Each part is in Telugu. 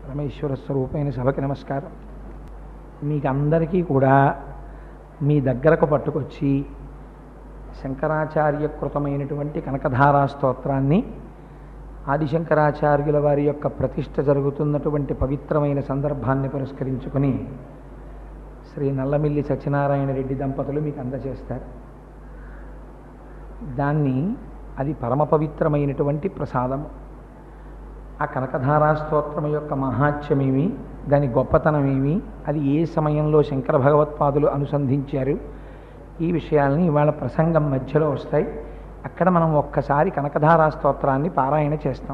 పరమేశ్వర స్వరూపమైన సభకి నమస్కారం మీకు అందరికీ కూడా మీ దగ్గరకు పట్టుకొచ్చి శంకరాచార్య కృతమైనటువంటి కనకధారా స్తోత్రాన్ని ఆదిశంకరాచార్యుల వారి యొక్క ప్రతిష్ట జరుగుతున్నటువంటి పవిత్రమైన సందర్భాన్ని పురస్కరించుకొని శ్రీ నల్లమిల్లి సత్యనారాయణ రెడ్డి దంపతులు మీకు అందజేస్తారు దాన్ని అది పరమ పవిత్రమైనటువంటి ప్రసాదము ఆ కనకధారా స్తోత్రం యొక్క మహాత్మ్యమేమి దాని గొప్పతనమేమి అది ఏ సమయంలో శంకర భగవత్పాదులు అనుసంధించారు ఈ విషయాల్ని ఇవాళ ప్రసంగం మధ్యలో వస్తాయి అక్కడ మనం ఒక్కసారి కనకధారా స్తోత్రాన్ని పారాయణ చేస్తాం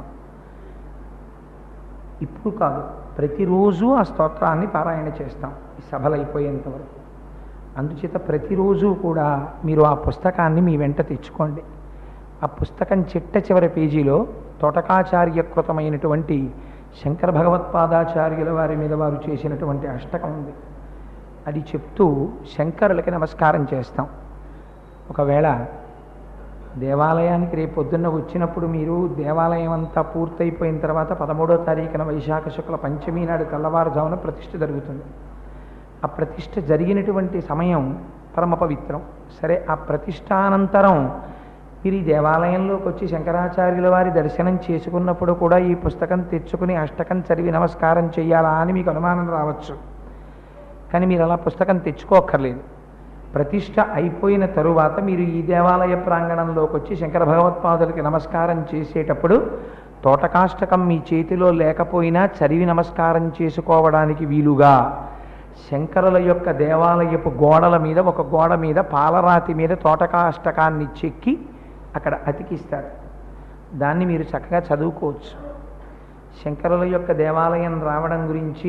ఇప్పుడు కాదు ప్రతిరోజు ఆ స్తోత్రాన్ని పారాయణ చేస్తాం ఈ సభలు అయిపోయేంత వరకు అందుచేత ప్రతిరోజు కూడా మీరు ఆ పుస్తకాన్ని మీ వెంట తెచ్చుకోండి ఆ పుస్తకం చిట్ట చివరి పేజీలో తోటకాచార్యకృతమైనటువంటి శంకర భగవత్పాదాచార్యుల వారి మీద వారు చేసినటువంటి అష్టకం ఉంది అది చెప్తూ శంకరులకి నమస్కారం చేస్తాం ఒకవేళ దేవాలయానికి రేపు పొద్దున్న వచ్చినప్పుడు మీరు దేవాలయం అంతా పూర్తయిపోయిన తర్వాత పదమూడో తారీఖున వైశాఖ శుక్ల పంచమి నాడు తెల్లవారుజామున ప్రతిష్ఠ జరుగుతుంది ఆ ప్రతిష్ఠ జరిగినటువంటి సమయం పరమ పవిత్రం సరే ఆ ప్రతిష్టానంతరం మీరు ఈ దేవాలయంలోకి వచ్చి శంకరాచార్యుల వారి దర్శనం చేసుకున్నప్పుడు కూడా ఈ పుస్తకం తెచ్చుకుని అష్టకం చదివి నమస్కారం చేయాలా అని మీకు అనుమానం రావచ్చు కానీ మీరు అలా పుస్తకం తెచ్చుకోక్కర్లేదు ప్రతిష్ట అయిపోయిన తరువాత మీరు ఈ దేవాలయ ప్రాంగణంలోకి వచ్చి శంకర భగవత్పాదులకి నమస్కారం చేసేటప్పుడు తోటకాష్టకం మీ చేతిలో లేకపోయినా చదివి నమస్కారం చేసుకోవడానికి వీలుగా శంకరుల యొక్క దేవాలయపు గోడల మీద ఒక గోడ మీద పాలరాతి మీద తోటకాష్టకాన్ని చెక్కి అక్కడ అతికిస్తారు దాన్ని మీరు చక్కగా చదువుకోవచ్చు శంకరుల యొక్క దేవాలయం రావడం గురించి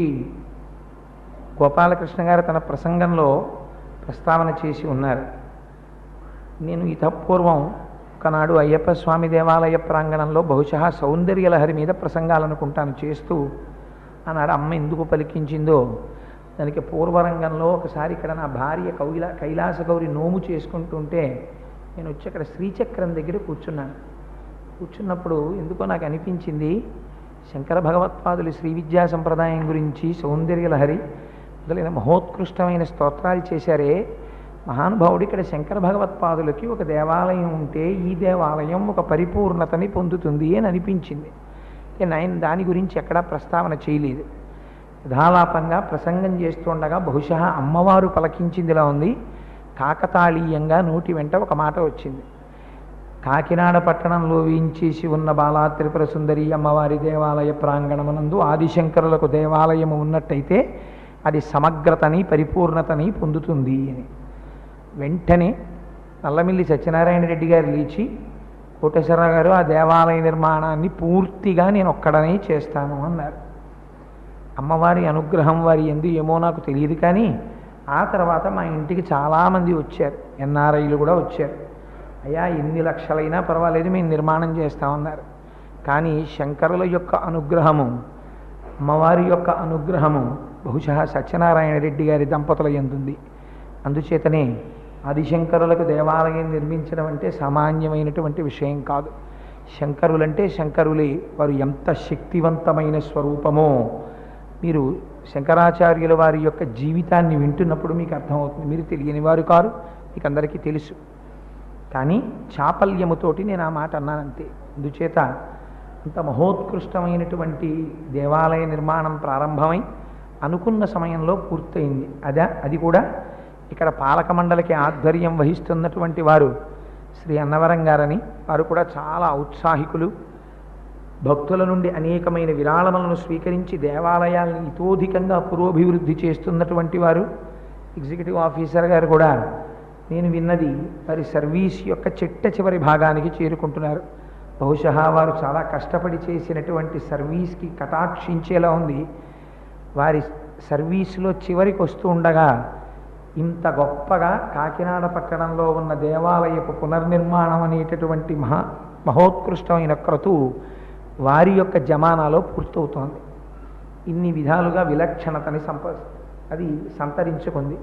గోపాలకృష్ణ గారు తన ప్రసంగంలో ప్రస్తావన చేసి ఉన్నారు నేను ఇతపూర్వం ఒకనాడు అయ్యప్ప స్వామి దేవాలయ ప్రాంగణంలో బహుశా సౌందర్యలహరి మీద ప్రసంగాలనుకుంటాను చేస్తూ ఆనాడు అమ్మ ఎందుకు పలికించిందో దానికి పూర్వరంగంలో ఒకసారి ఇక్కడ నా భార్య కౌలా కైలాస గౌరి నోము చేసుకుంటుంటే నేను వచ్చి అక్కడ శ్రీచక్రం దగ్గర కూర్చున్నాను కూర్చున్నప్పుడు ఎందుకో నాకు అనిపించింది శంకర భగవత్పాదులు శ్రీ విద్యా సంప్రదాయం గురించి సౌందర్యలహరి మొదలైన మహోత్కృష్టమైన స్తోత్రాలు చేశారే మహానుభావుడు ఇక్కడ శంకర భగవత్పాదులకి ఒక దేవాలయం ఉంటే ఈ దేవాలయం ఒక పరిపూర్ణతని పొందుతుంది అని అనిపించింది నేను దాని గురించి ఎక్కడా ప్రస్తావన చేయలేదు యథాలాపంగా ప్రసంగం చేస్తుండగా బహుశా అమ్మవారు పలకించిందిలా ఉంది కాకతాళీయంగా నోటి వెంట ఒక మాట వచ్చింది కాకినాడ పట్టణంలో వేయించేసి ఉన్న బాలా త్రిపుర సుందరి అమ్మవారి దేవాలయ ప్రాంగణమునందు ఆదిశంకరులకు దేవాలయము ఉన్నట్టయితే అది సమగ్రతని పరిపూర్ణతని పొందుతుంది అని వెంటనే నల్లమిల్లి సత్యనారాయణ రెడ్డి గారు లేచి కోటేశ్వరరావు గారు ఆ దేవాలయ నిర్మాణాన్ని పూర్తిగా నేను ఒక్కడనే చేస్తాను అన్నారు అమ్మవారి అనుగ్రహం వారి ఎందు ఏమో నాకు తెలియదు కానీ ఆ తర్వాత మా ఇంటికి చాలామంది వచ్చారు ఎన్ఆర్ఐలు కూడా వచ్చారు అయ్యా ఎన్ని లక్షలైనా పర్వాలేదు మేము నిర్మాణం చేస్తామన్నారు కానీ శంకరుల యొక్క అనుగ్రహము అమ్మవారి యొక్క అనుగ్రహము బహుశా సత్యనారాయణ రెడ్డి గారి దంపతుల ఎందుంది అందుచేతనే ఆదిశంకరులకు దేవాలయం నిర్మించడం అంటే సామాన్యమైనటువంటి విషయం కాదు శంకరులంటే శంకరులే వారు ఎంత శక్తివంతమైన స్వరూపమో మీరు శంకరాచార్యుల వారి యొక్క జీవితాన్ని వింటున్నప్పుడు మీకు అర్థమవుతుంది మీరు తెలియని వారు కారు మీకు అందరికీ తెలుసు కానీ చాపల్యముతోటి నేను ఆ మాట అన్నానంతే అందుచేత అంత మహోత్కృష్టమైనటువంటి దేవాలయ నిర్మాణం ప్రారంభమై అనుకున్న సమయంలో పూర్తయింది అదే అది కూడా ఇక్కడ పాలక మండలికి ఆధ్వర్యం వహిస్తున్నటువంటి వారు శ్రీ అన్నవరం గారని వారు కూడా చాలా ఔత్సాహికులు భక్తుల నుండి అనేకమైన విరాళములను స్వీకరించి దేవాలయాలను ఇతోధికంగా పురోభివృద్ధి చేస్తున్నటువంటి వారు ఎగ్జిక్యూటివ్ ఆఫీసర్ గారు కూడా నేను విన్నది వారి సర్వీస్ యొక్క చిట్ట చివరి భాగానికి చేరుకుంటున్నారు బహుశా వారు చాలా కష్టపడి చేసినటువంటి సర్వీస్కి కటాక్షించేలా ఉంది వారి సర్వీసులో చివరికి వస్తూ ఉండగా ఇంత గొప్పగా కాకినాడ పట్టణంలో ఉన్న దేవాలయపు పునర్నిర్మాణం అనేటటువంటి మహా మహోత్కృష్టమైన క్రతువు వారి యొక్క జమానాలో పూర్తవుతోంది ఇన్ని విధాలుగా విలక్షణతని సంప అది సంతరించుకుంది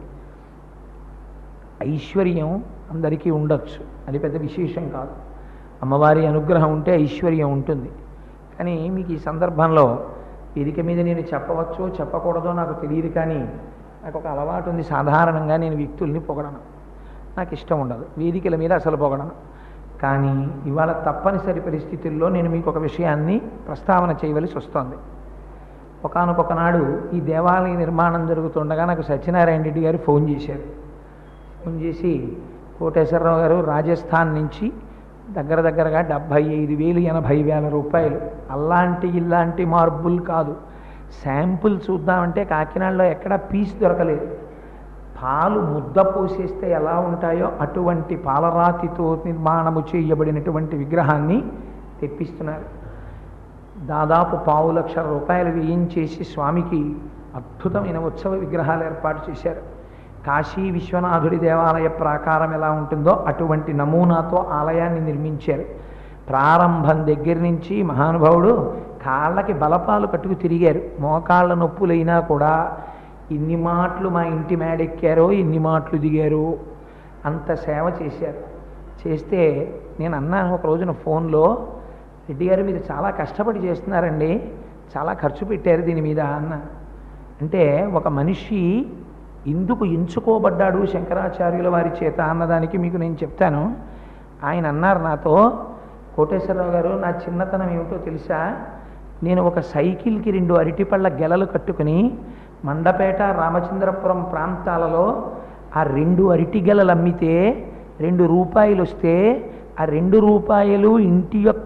ఐశ్వర్యం అందరికీ ఉండొచ్చు అది పెద్ద విశేషం కాదు అమ్మవారి అనుగ్రహం ఉంటే ఐశ్వర్యం ఉంటుంది కానీ మీకు ఈ సందర్భంలో వేదిక మీద నేను చెప్పవచ్చో చెప్పకూడదో నాకు తెలియదు కానీ నాకు ఒక అలవాటు ఉంది సాధారణంగా నేను వ్యక్తుల్ని పొగడను నాకు ఇష్టం ఉండదు వేదికల మీద అసలు పొగడను కానీ ఇవాళ తప్పనిసరి పరిస్థితుల్లో నేను మీకు ఒక విషయాన్ని ప్రస్తావన చేయవలసి వస్తోంది ఒకనొక నాడు ఈ దేవాలయ నిర్మాణం జరుగుతుండగా నాకు సత్యనారాయణ రెడ్డి గారు ఫోన్ చేశారు ఫోన్ చేసి కోటేశ్వరరావు గారు రాజస్థాన్ నుంచి దగ్గర దగ్గరగా డెబ్భై ఐదు వేలు ఎనభై వేల రూపాయలు అలాంటి ఇలాంటి మార్బుల్ కాదు శాంపుల్ చూద్దామంటే కాకినాడలో ఎక్కడా పీస్ దొరకలేదు పాలు ముద్ద పోసేస్తే ఎలా ఉంటాయో అటువంటి పాలరాతితో నిర్మాణము చేయబడినటువంటి విగ్రహాన్ని తెప్పిస్తున్నారు దాదాపు పావు లక్ష రూపాయలు వేయించేసి స్వామికి అద్భుతమైన ఉత్సవ విగ్రహాలు ఏర్పాటు చేశారు కాశీ విశ్వనాథుడి దేవాలయ ప్రాకారం ఎలా ఉంటుందో అటువంటి నమూనాతో ఆలయాన్ని నిర్మించారు ప్రారంభం దగ్గర నుంచి మహానుభావుడు కాళ్ళకి బలపాలు కట్టుకు తిరిగారు మోకాళ్ళ నొప్పులైనా కూడా ఇన్ని మాటలు మా ఇంటి మేడెక్కారో ఇన్ని మాటలు దిగారు అంత సేవ చేశారు చేస్తే నేను అన్నాను ఒక రోజున ఫోన్లో రెడ్డి గారు మీరు చాలా కష్టపడి చేస్తున్నారండి చాలా ఖర్చు పెట్టారు దీని మీద అన్న అంటే ఒక మనిషి ఎందుకు ఎంచుకోబడ్డాడు శంకరాచార్యుల వారి చేత అన్నదానికి మీకు నేను చెప్తాను ఆయన అన్నారు నాతో కోటేశ్వరరావు గారు నా చిన్నతనం ఏమిటో తెలుసా నేను ఒక సైకిల్కి రెండు అరటిపళ్ళ గెలలు కట్టుకుని మండపేట రామచంద్రపురం ప్రాంతాలలో ఆ రెండు అరటి గెలలు అమ్మితే రెండు రూపాయలు వస్తే ఆ రెండు రూపాయలు ఇంటి యొక్క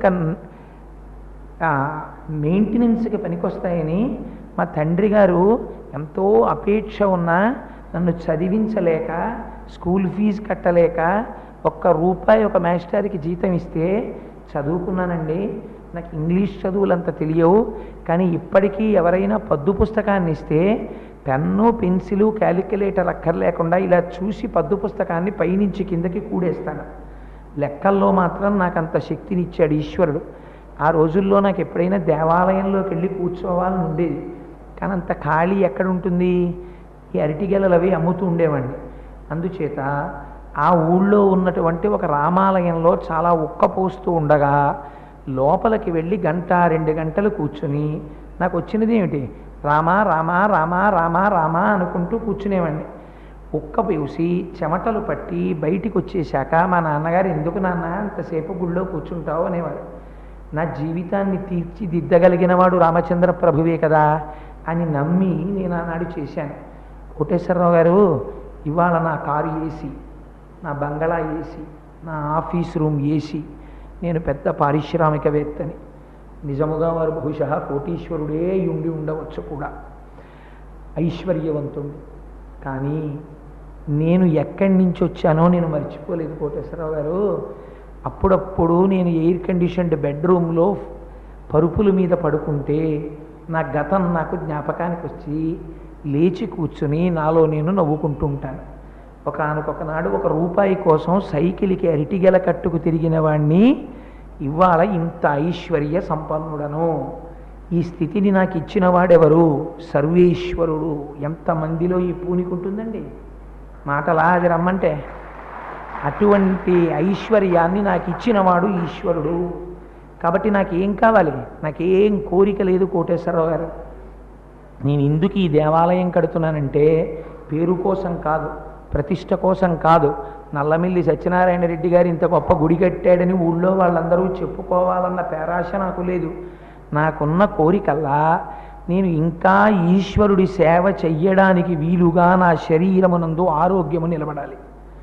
మెయింటెనెన్స్కి పనికొస్తాయని మా తండ్రి గారు ఎంతో అపేక్ష ఉన్నా నన్ను చదివించలేక స్కూల్ ఫీజు కట్టలేక ఒక్క రూపాయి ఒక మాస్టర్కి జీతం ఇస్తే చదువుకున్నానండి నాకు ఇంగ్లీష్ చదువులంత తెలియవు కానీ ఇప్పటికీ ఎవరైనా పద్దు పుస్తకాన్ని ఇస్తే పెన్ను పెన్సిలు క్యాలిక్యులేటర్ అక్కర్లేకుండా ఇలా చూసి పద్దు పుస్తకాన్ని పైనుంచి కిందకి కూడేస్తాను లెక్కల్లో మాత్రం నాకు అంత శక్తినిచ్చాడు ఈశ్వరుడు ఆ రోజుల్లో నాకు ఎప్పుడైనా దేవాలయంలోకి వెళ్ళి కూర్చోవాలని ఉండేది కానీ అంత ఖాళీ ఎక్కడ ఉంటుంది ఈ అరటిగెలలు అవి అమ్ముతూ ఉండేవాడిని అందుచేత ఆ ఊళ్ళో ఉన్నటువంటి ఒక రామాలయంలో చాలా ఉక్కపోస్తూ ఉండగా లోపలికి వెళ్ళి గంట రెండు గంటలు కూర్చుని నాకు వచ్చినది ఏమిటి రామా రామా రామా రామా రామా అనుకుంటూ కూర్చునేవాడిని ఉక్క పేసి చెమటలు పట్టి బయటికి వచ్చేశాక మా నాన్నగారు ఎందుకు నాన్న అంతసేపు గుళ్ళో కూర్చుంటావు అనేవారు నా జీవితాన్ని తీర్చిదిద్దగలిగిన వాడు రామచంద్ర ప్రభువే కదా అని నమ్మి నేను ఆనాడు చేశాను కోటేశ్వరరావు గారు ఇవాళ నా కారు ఏసీ నా బంగళా ఏసీ నా ఆఫీస్ రూమ్ ఏసీ నేను పెద్ద పారిశ్రామికవేత్తని నిజముగా వారు బహుశా కోటీశ్వరుడే ఉండి ఉండవచ్చు కూడా ఐశ్వర్యవంతుడు కానీ నేను ఎక్కడి నుంచి వచ్చానో నేను మర్చిపోలేదు కోటేశ్వరరావు గారు అప్పుడప్పుడు నేను ఎయిర్ కండిషన్డ్ బెడ్రూమ్లో పరుపుల మీద పడుకుంటే నా గతం నాకు జ్ఞాపకానికి వచ్చి లేచి కూర్చుని నాలో నేను నవ్వుకుంటూ ఉంటాను ఒకనొక నాడు ఒక రూపాయి కోసం సైకిల్కి అరిటిగెల కట్టుకు తిరిగిన వాణ్ణి ఇవాళ ఇంత ఐశ్వర్య సంపన్నుడను ఈ స్థితిని నాకు ఇచ్చిన వాడెవరు సర్వేశ్వరుడు ఎంతమందిలో ఈ పూనికుంటుందండి మాటలా అది రమ్మంటే అటువంటి ఐశ్వర్యాన్ని నాకు ఇచ్చినవాడు ఈశ్వరుడు కాబట్టి నాకు ఏం కావాలి నాకేం కోరిక లేదు కోటేశ్వరరావు గారు నేను ఎందుకు ఈ దేవాలయం కడుతున్నానంటే పేరు కోసం కాదు ప్రతిష్ట కోసం కాదు నల్లమిల్లి సత్యనారాయణ రెడ్డి గారు ఇంత గొప్ప గుడి కట్టాడని ఊళ్ళో వాళ్ళందరూ చెప్పుకోవాలన్న పేరాశ నాకు లేదు నాకున్న కోరికల్లా నేను ఇంకా ఈశ్వరుడి సేవ చెయ్యడానికి వీలుగా నా శరీరమునందు ఆరోగ్యము నిలబడాలి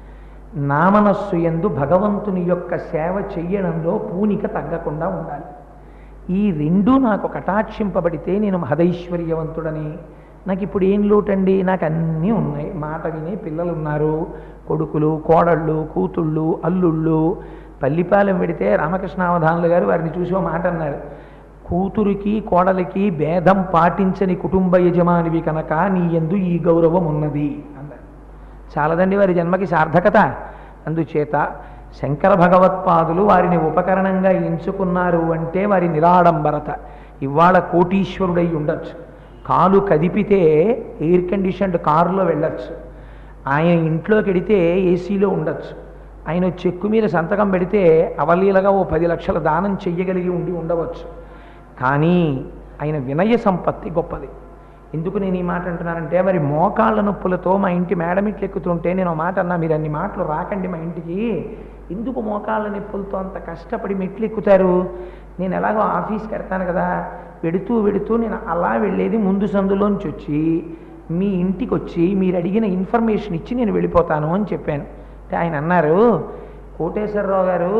నా మనస్సు ఎందు భగవంతుని యొక్క సేవ చెయ్యడంలో పూనిక తగ్గకుండా ఉండాలి ఈ రెండు నాకు కటాక్షింపబడితే నేను మహదైశ్వర్యవంతుడని నాకు ఇప్పుడు ఏం లోటండి నాకు అన్నీ ఉన్నాయి మాట వినే పిల్లలు ఉన్నారు కొడుకులు కోడళ్ళు కూతుళ్ళు అల్లుళ్ళు పల్లిపాలెం పెడితే రామకృష్ణావధానులు గారు వారిని చూసి ఓ మాట అన్నారు కూతురికి కోడలికి భేదం పాటించని కుటుంబ యజమానివి కనుక నీ ఎందు ఈ గౌరవం ఉన్నది అన్నారు చాలదండి వారి జన్మకి సార్థకత అందుచేత శంకర భగవత్పాదులు వారిని ఉపకరణంగా ఎంచుకున్నారు అంటే వారి నిరాడంబరత ఇవాళ కోటీశ్వరుడై ఉండొచ్చు కాలు కదిపితే ఎయిర్ కండిషన్డ్ కారులో వెళ్ళొచ్చు ఆయన ఇంట్లోకి వెడితే ఏసీలో ఉండొచ్చు ఆయన చెక్కు మీద సంతకం పెడితే అవలీలగా ఓ పది లక్షల దానం చెయ్యగలిగి ఉండి ఉండవచ్చు కానీ ఆయన వినయ సంపత్తి గొప్పది ఎందుకు నేను ఈ మాట అంటున్నానంటే మరి మోకాళ్ళ నొప్పులతో మా ఇంటి మేడమిట్లు ఎక్కుతుంటే నేను ఒక మాట అన్నా మీరు అన్ని మాటలు రాకండి మా ఇంటికి ఎందుకు మోకాళ్ళ నొప్పులతో అంత కష్టపడి మెట్లు ఎక్కుతారు నేను ఎలాగో ఆఫీస్కి వెళ్తాను కదా వెడుతూ వెడుతూ నేను అలా వెళ్ళేది ముందు సందులోంచి వచ్చి మీ ఇంటికి వచ్చి మీరు అడిగిన ఇన్ఫర్మేషన్ ఇచ్చి నేను వెళ్ళిపోతాను అని చెప్పాను అంటే ఆయన అన్నారు కోటేశ్వరరావు గారు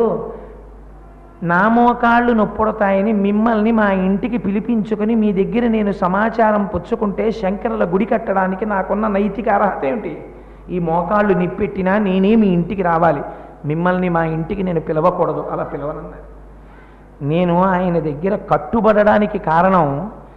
నా మోకాళ్ళు నొప్పుడతాయని మిమ్మల్ని మా ఇంటికి పిలిపించుకొని మీ దగ్గర నేను సమాచారం పుచ్చుకుంటే శంకరుల గుడి కట్టడానికి నాకున్న నైతిక అర్హత ఏమిటి ఈ మోకాళ్ళు నిప్పెట్టినా నేనే మీ ఇంటికి రావాలి మిమ్మల్ని మా ఇంటికి నేను పిలవకూడదు అలా పిలవనన్నారు నేను ఆయన దగ్గర కట్టుబడడానికి కారణం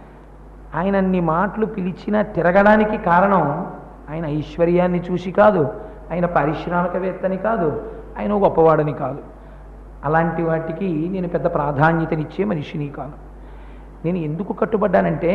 ఆయన అన్ని మాటలు పిలిచినా తిరగడానికి కారణం ఆయన ఐశ్వర్యాన్ని చూసి కాదు ఆయన పారిశ్రామికవేత్తని కాదు ఆయన ఓ గొప్పవాడని కాదు అలాంటి వాటికి నేను పెద్ద ప్రాధాన్యతనిచ్చే మనిషిని కాను నేను ఎందుకు కట్టుబడ్డానంటే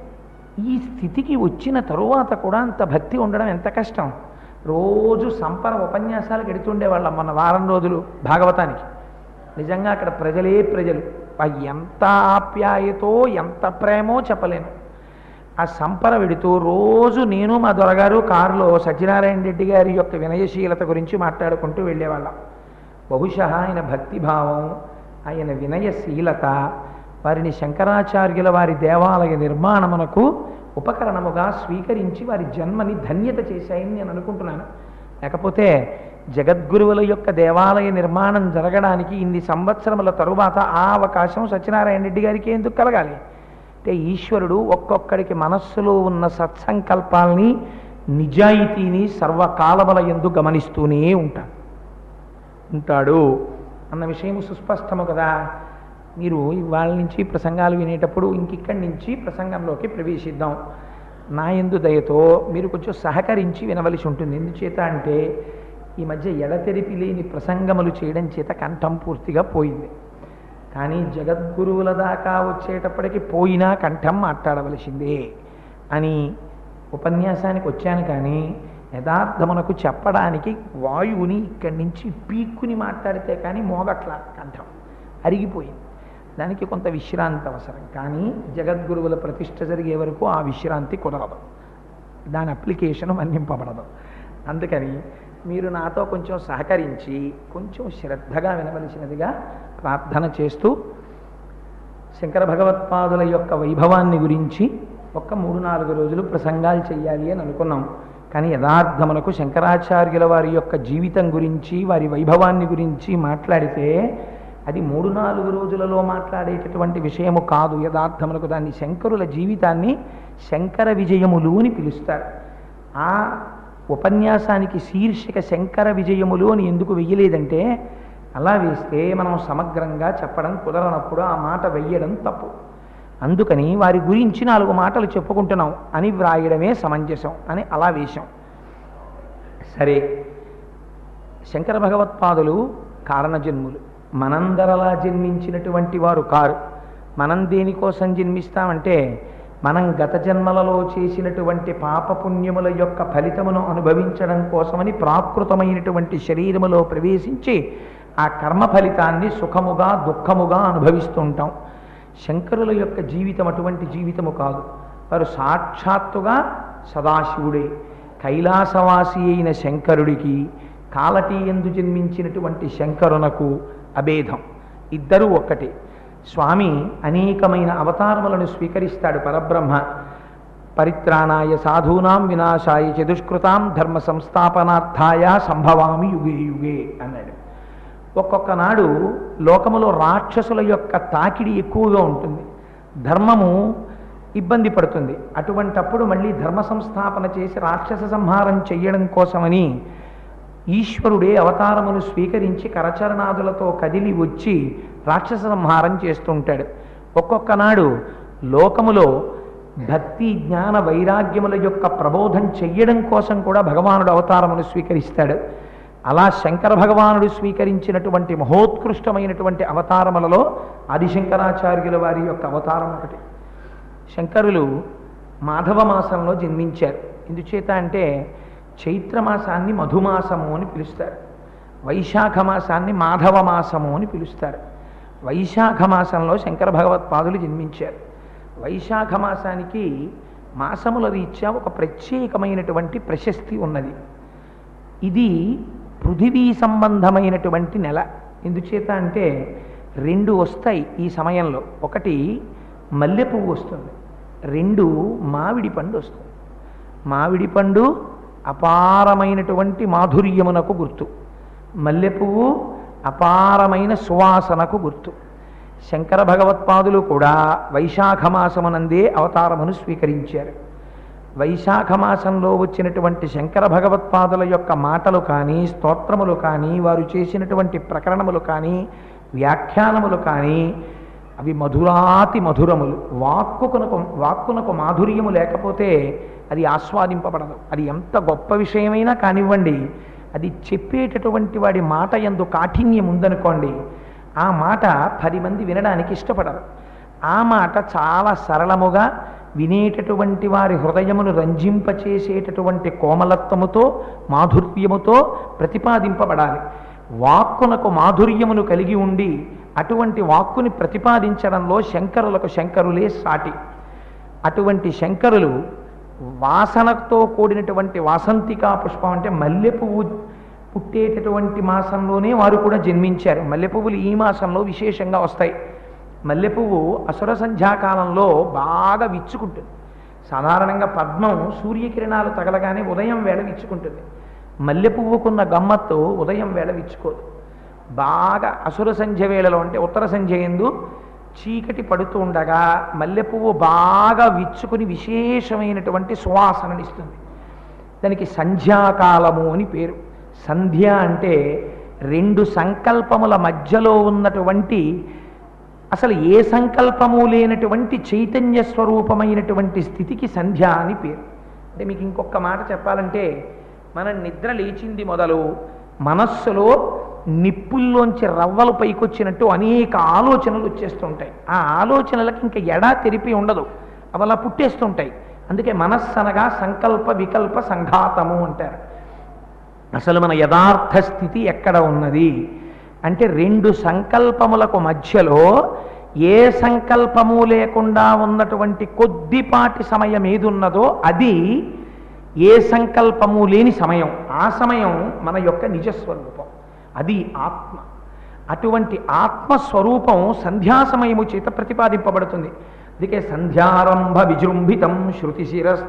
ఈ స్థితికి వచ్చిన తరువాత కూడా అంత భక్తి ఉండడం ఎంత కష్టం రోజు సంపర ఉపన్యాసాలకు ఎడుతుండేవాళ్ళం మన వారం రోజులు భాగవతానికి నిజంగా అక్కడ ప్రజలే ప్రజలు ఆ ఎంత ఆప్యాయతో ఎంత ప్రేమో చెప్పలేను ఆ సంపర వెడుతూ రోజు నేను మా దొరగారు కారులో సత్యనారాయణ రెడ్డి గారి యొక్క వినయశీలత గురించి మాట్లాడుకుంటూ వెళ్ళేవాళ్ళం బహుశా ఆయన భక్తిభావం ఆయన వినయశీలత వారిని శంకరాచార్యుల వారి దేవాలయ నిర్మాణమునకు ఉపకరణముగా స్వీకరించి వారి జన్మని ధన్యత చేశాయని నేను అనుకుంటున్నాను లేకపోతే జగద్గురువుల యొక్క దేవాలయ నిర్మాణం జరగడానికి ఇన్ని సంవత్సరముల తరువాత ఆ అవకాశం సత్యనారాయణ రెడ్డి గారికి ఎందుకు కలగాలి అంటే ఈశ్వరుడు ఒక్కొక్కడికి మనస్సులో ఉన్న సత్సంకల్పాల్ని నిజాయితీని సర్వకాలముల ఎందు గమనిస్తూనే ఉంటాడు ఉంటాడు అన్న విషయం సుస్పష్టము కదా మీరు ఇవాళ నుంచి ప్రసంగాలు వినేటప్పుడు ఇంకిక్కడి నుంచి ప్రసంగంలోకి ప్రవేశిద్దాం నా ఎందు దయతో మీరు కొంచెం సహకరించి వినవలసి ఉంటుంది ఎందుచేత అంటే ఈ మధ్య ఎడతెరిపి లేని ప్రసంగములు చేయడం చేత కంఠం పూర్తిగా పోయింది కానీ జగద్గురువుల దాకా వచ్చేటప్పటికి పోయినా కంఠం మాట్లాడవలసిందే అని ఉపన్యాసానికి వచ్చాను కానీ యథార్థమునకు చెప్పడానికి వాయువుని ఇక్కడి నుంచి పీక్కుని మాట్లాడితే కానీ మోగట్ల కంఠం అరిగిపోయింది దానికి కొంత విశ్రాంతి అవసరం కానీ జగద్గురువుల ప్రతిష్ట జరిగే వరకు ఆ విశ్రాంతి కుదరదు దాని అప్లికేషన్ మన్నింపబడదు అందుకని మీరు నాతో కొంచెం సహకరించి కొంచెం శ్రద్ధగా వినవలసినదిగా ప్రార్థన చేస్తూ శంకర భగవత్పాదుల యొక్క వైభవాన్ని గురించి ఒక్క మూడు నాలుగు రోజులు ప్రసంగాలు చేయాలి అని అనుకున్నాం కానీ యథార్థమునకు శంకరాచార్యుల వారి యొక్క జీవితం గురించి వారి వైభవాన్ని గురించి మాట్లాడితే అది మూడు నాలుగు రోజులలో మాట్లాడేటటువంటి విషయము కాదు యథార్థమునకు దాన్ని శంకరుల జీవితాన్ని శంకర విజయములు అని పిలుస్తారు ఆ ఉపన్యాసానికి శీర్షిక శంకర విజయములు అని ఎందుకు వెయ్యలేదంటే అలా వేస్తే మనం సమగ్రంగా చెప్పడం కుదరనప్పుడు ఆ మాట వెయ్యడం తప్పు అందుకని వారి గురించి నాలుగు మాటలు చెప్పుకుంటున్నాం అని వ్రాయడమే సమంజసం అని అలా వేశాం సరే శంకర భగవత్పాదులు కారణజన్ములు మనందరలా జన్మించినటువంటి వారు కారు మనం దేనికోసం జన్మిస్తామంటే మనం గత జన్మలలో చేసినటువంటి పాపపుణ్యముల యొక్క ఫలితమును అనుభవించడం కోసమని ప్రాకృతమైనటువంటి శరీరములో ప్రవేశించి ఆ కర్మ ఫలితాన్ని సుఖముగా దుఃఖముగా అనుభవిస్తుంటాం శంకరుల యొక్క జీవితం అటువంటి జీవితము కాదు వారు సాక్షాత్తుగా సదాశివుడే కైలాసవాసి అయిన శంకరుడికి కాలటీ ఎందు జన్మించినటువంటి శంకరునకు అభేదం ఇద్దరూ ఒక్కటే స్వామి అనేకమైన అవతారములను స్వీకరిస్తాడు పరబ్రహ్మ పరిత్రాణాయ సాధూనాం వినాశాయ చతుష్కృతాం ధర్మ సంస్థాపనార్థాయ సంభవామి యుగే యుగే అన్నాడు ఒక్కొక్క నాడు లోకములో రాక్షసుల యొక్క తాకిడి ఎక్కువగా ఉంటుంది ధర్మము ఇబ్బంది పడుతుంది అటువంటప్పుడు మళ్ళీ ధర్మ సంస్థాపన చేసి రాక్షస సంహారం చెయ్యడం కోసమని ఈశ్వరుడే అవతారమును స్వీకరించి కరచరణాదులతో కదిలి వచ్చి రాక్షస సంహారం చేస్తుంటాడు ఒక్కొక్క నాడు లోకములో భక్తి జ్ఞాన వైరాగ్యముల యొక్క ప్రబోధం చెయ్యడం కోసం కూడా భగవానుడు అవతారమును స్వీకరిస్తాడు అలా శంకర భగవానుడు స్వీకరించినటువంటి మహోత్కృష్టమైనటువంటి అవతారములలో ఆదిశంకరాచార్యుల వారి యొక్క అవతారం ఒకటి శంకరులు మాధవ మాసంలో జన్మించారు ఎందుచేత అంటే చైత్రమాసాన్ని మధుమాసము అని పిలుస్తారు వైశాఖ మాసాన్ని మాధవ మాసము అని పిలుస్తారు వైశాఖ మాసంలో శంకర భగవత్పాదులు జన్మించారు వైశాఖ మాసానికి మాసముల రీత్యా ఒక ప్రత్యేకమైనటువంటి ప్రశస్తి ఉన్నది ఇది పృథివీ సంబంధమైనటువంటి నెల ఎందుచేత అంటే రెండు వస్తాయి ఈ సమయంలో ఒకటి మల్లె పువ్వు వస్తుంది రెండు మామిడి పండు వస్తుంది మామిడి పండు అపారమైనటువంటి మాధుర్యమునకు గుర్తు మల్లె పువ్వు అపారమైన సువాసనకు గుర్తు శంకర భగవత్పాదులు కూడా వైశాఖ మాసమునందే అవతారమును స్వీకరించారు వైశాఖ మాసంలో వచ్చినటువంటి శంకర భగవత్పాదుల యొక్క మాటలు కానీ స్తోత్రములు కానీ వారు చేసినటువంటి ప్రకరణములు కానీ వ్యాఖ్యానములు కానీ అవి మధురాతి మధురములు వాక్కునకు వాక్కునకు మాధుర్యము లేకపోతే అది ఆస్వాదింపబడదు అది ఎంత గొప్ప విషయమైనా కానివ్వండి అది చెప్పేటటువంటి వాడి మాట ఎందు కాఠిన్యం ఉందనుకోండి ఆ మాట పది మంది వినడానికి ఇష్టపడరు ఆ మాట చాలా సరళముగా వినేటటువంటి వారి హృదయమును రంజింపచేసేటటువంటి కోమలత్వముతో మాధుర్యముతో ప్రతిపాదింపబడాలి వాక్కునకు మాధుర్యమును కలిగి ఉండి అటువంటి వాక్కుని ప్రతిపాదించడంలో శంకరులకు శంకరులే సాటి అటువంటి శంకరులు వాసనతో కూడినటువంటి వాసంతికా పుష్పం అంటే మల్లె పువ్వు పుట్టేటటువంటి మాసంలోనే వారు కూడా జన్మించారు మల్లె పువ్వులు ఈ మాసంలో విశేషంగా వస్తాయి మల్లె పువ్వు అసుర సంధ్యాకాలంలో బాగా విచ్చుకుంటుంది సాధారణంగా పద్మం సూర్యకిరణాలు తగలగానే ఉదయం వేళ విచ్చుకుంటుంది మల్లె పువ్వుకున్న గమ్మత్తు ఉదయం వేళ విచ్చుకోదు బాగా అసుర సంధ్య వేళలో అంటే ఉత్తర సంధ్య ఎందు చీకటి పడుతూ ఉండగా మల్లె పువ్వు బాగా విచ్చుకుని విశేషమైనటువంటి సువాసననిస్తుంది దానికి సంధ్యాకాలము అని పేరు సంధ్య అంటే రెండు సంకల్పముల మధ్యలో ఉన్నటువంటి అసలు ఏ సంకల్పము లేనటువంటి చైతన్య స్వరూపమైనటువంటి స్థితికి సంధ్య అని పేరు అంటే మీకు ఇంకొక మాట చెప్పాలంటే మన నిద్ర లేచింది మొదలు మనస్సులో నిప్పుల్లోంచి రవ్వలు పైకొచ్చినట్టు అనేక ఆలోచనలు వచ్చేస్తుంటాయి ఆ ఆలోచనలకు ఇంకా ఎడా తెరిపి ఉండదు అవి అలా పుట్టేస్తుంటాయి అందుకే మనస్సనగా సంకల్ప వికల్ప సంఘాతము అంటారు అసలు మన యథార్థ స్థితి ఎక్కడ ఉన్నది అంటే రెండు సంకల్పములకు మధ్యలో ఏ సంకల్పము లేకుండా ఉన్నటువంటి కొద్దిపాటి సమయం ఏదున్నదో అది ఏ సంకల్పము లేని సమయం ఆ సమయం మన యొక్క నిజస్వరూపం అది ఆత్మ అటువంటి ఆత్మస్వరూపం సంధ్యా సమయము చేత ప్రతిపాదింపబడుతుంది అందుకే సంధ్యారంభ విజృంభితం శృతి